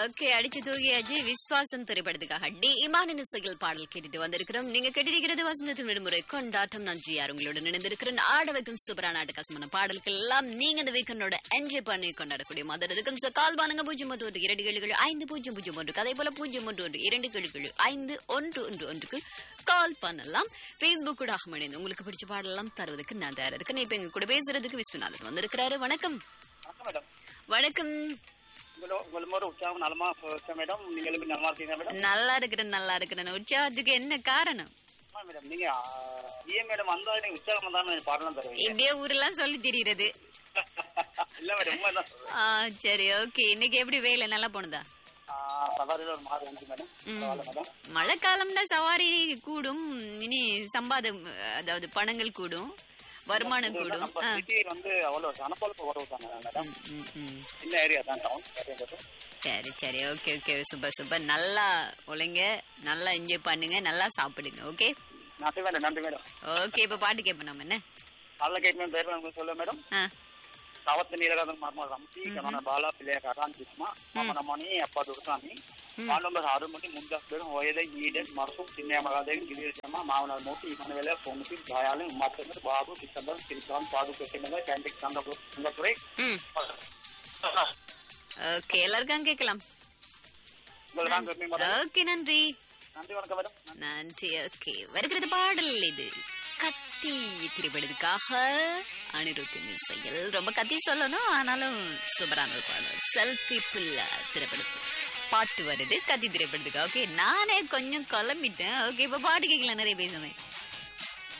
Okay அடிச்சு தூக்கியாச்சு விஸ்வாசம் திரைப்படத்துக்காக D இமானின் இசையில் பாடல் கேட்டுட்டு வந்திருக்கிறோம் நீங்க கேட்டிருக்கிறது வசந்தத்தின் விடுமுறை கொண்டாட்டம் நான் ஜிஆர் உங்களோட நினைந்திருக்கிறேன் ஆட வைக்கும் சூப்பரான ஆட்டக்காசமான பாடல்கள் எல்லாம் நீங்க இந்த வீக்கெண்டோட என்ஜாய் பண்ணி கொண்டாடக்கூடிய மாதிரி இருக்கும் ஸோ கால் பானுங்க பூஜ்ஜியம் ஒன்று ஒன்று இரண்டு கேள்விகள் ஐந்து பூஜ்ஜியம் பூஜ்ஜியம் ஒன்று அதே போல பூஜ்ஜியம் ஒன்று ஒன்று இரண்டு கேள்விகள் ஐந்து ஒன்று ஒன்று ஒன்றுக்கு கால் பண்ணலாம் ஃபேஸ்புக் கூட அகமடைந்து உங்களுக்கு பிடிச்ச பாடலாம் தருவதற்கு நான் தயாரா இருக்கேன் இப்ப எங்க கூட பேசுறதுக்கு விஸ்வநாதன் வந்திருக்கிறாரு வணக்கம் வணக்கம் மேடம் வணக்கம் உங்களோ உங்கள் மாதிரி உற்சாகம் நலமா இருக்கேன் மேடம் நீங்க எல்லாமே நலமா இருக்கீங்க மேடம் நல்லா இருக்கிறேன் நல்லா இருக்கிறேன் உற்சாகத்துக்கு என்ன காரணம் ஆமா மேடம் நீங்க ஏன் மேடம் அந்த நீங்க உற்சாகம் தான் பாடலாம் தருவீங்க இப்படியே ஊரெல்லாம் சொல்லி தெரியுறது இல்ல மேடம் உண்மை தான் சொல்றேன் ஆ, சரி ஓகே இன்னைக்கு எப்படி வேலை நல்லா போனதா சவாரியில் ஒரு மாதிரி இருந்துச்சு மேடம் பரவாயில்ல மேடம் மழைக்காலம்னா சவாரி கூடும் இனி சம்பாதம் அதாவது பணங்கள் கூடும் வருமானம் கூடும் நம்ம ஆ. சிட்டி வந்து அவ்வளோ அனுப்பலுக்கு உறவு தாங்க மேடம் ம், ம். இந்த ஏரியா தான் டவுன் ஏரியா சரி சரி ஓகே ஓகே சூப்பர் சூப்பர் நல்லா உழைங்க நல்லா என்ஜாய் பண்ணுங்க நல்லா சாப்பிடுங்க ஓகே நன்றி மேடம் நன்றி மேடம் ஓகே இப்ப பாட்டு கேட்போம் நம்ம என்ன நல்ல கேட்கணும் பேர் உங்களுக்கு சொல்ல மேடம் ஆ సావత్ నీలగంధం మర్మ రంసి గమన బాల పిల్లయ కరాన్ కిస్మ మమనమని అప్ప దుర్గాని పాండవ హారుముని ముందస్తు హోయద ఈడెన్ మరసు చిన్నమగాదే గిరిజమ మావన మోటి ఇమన వేల సోమతి గాయాలు ఉమ్మత్తందర్ బాబు కిసందర్ శ్రీకాంత్ పాదు పెట్టినగా క్యాంటిక్ సందపు సందపురే ம் ஓகே எல்லாருக்கும் கேட்கலாம் உங்களுக்கு கம்மி மேடம் ஓகே நன்றி நன்றி வணக்கம் மேடம் நன்றி ஓகே வருகிறது பாடல் இது கத்தி திரைப்படத்துக்காக அனிருத்தின் இசையில் ரொம்ப கத்தி சொல்லணும் ஆனாலும் சூப்பரான ஒரு பாடல் செல்ஃபி புல்ல திரைப்படம் பாட்டு வருது கத்தி திரைப்படத்துக்கு ஓகே நானே கொஞ்சம் குழம்பிட்டேன் ஓகே இப்ப பாட்டு கேட்கல நிறைய பேசுவேன்